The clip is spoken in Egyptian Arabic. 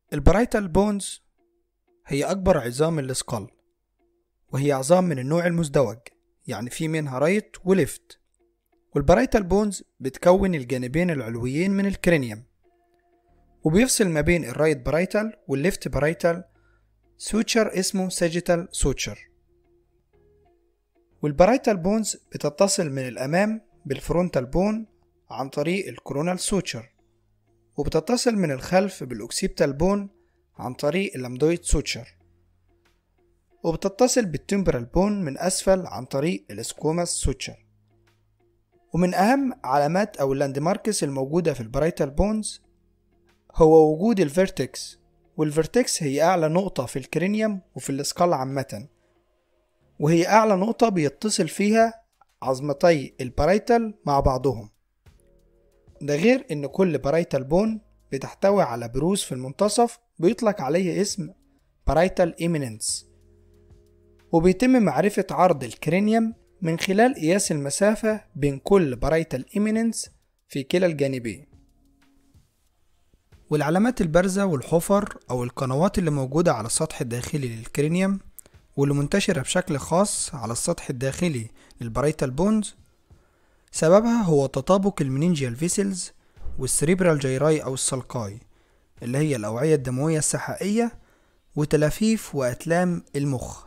البرايتال بونز هي أكبر عظام السكال وهي عظام من النوع المزدوج يعني في منها رايت وليفت والبرايتال بونز بتكون الجانبين العلويين من الكرينيوم وبيفصل ما بين الرايت برايتال والليفت برايتال سوتشر اسمه ساجيتال سوتشر والبرايتال بونز بتتصل من الأمام بالفرونتال بون عن طريق الكورونال سوتشر وبتتصل من الخلف بالأوكسيبتال بون عن طريق اللامدويد سوتشر وبتتصل بالتمبرال بون من أسفل عن طريق الاسكوماس سوتشر ومن أهم علامات أو اللاندماركس الموجودة في البرايتال بونز هو وجود الفيرتكس والفيرتكس هي أعلى نقطة في الكرينيوم وفي الاسكال عامة وهي أعلى نقطة بيتصل فيها عظمتي البرايتال مع بعضهم ده غير إن كل برايتال بون بتحتوي على بروز في المنتصف بيطلق عليه اسم برايتال إيميننس وبيتم معرفة عرض الكرينيوم من خلال قياس المسافة بين كل برايتال إيميننس في كلا الجانبين والعلامات البارزة والحفر أو القنوات اللي موجودة على السطح الداخلي للكرينيوم واللي منتشرة بشكل خاص على السطح الداخلي للبرايتال بونز سببها هو تطابق المنينجيال فيسلز والسريبرال جيراي أو السلقاي اللي هي الأوعية الدموية السحائية وتلافيف وأتلام المخ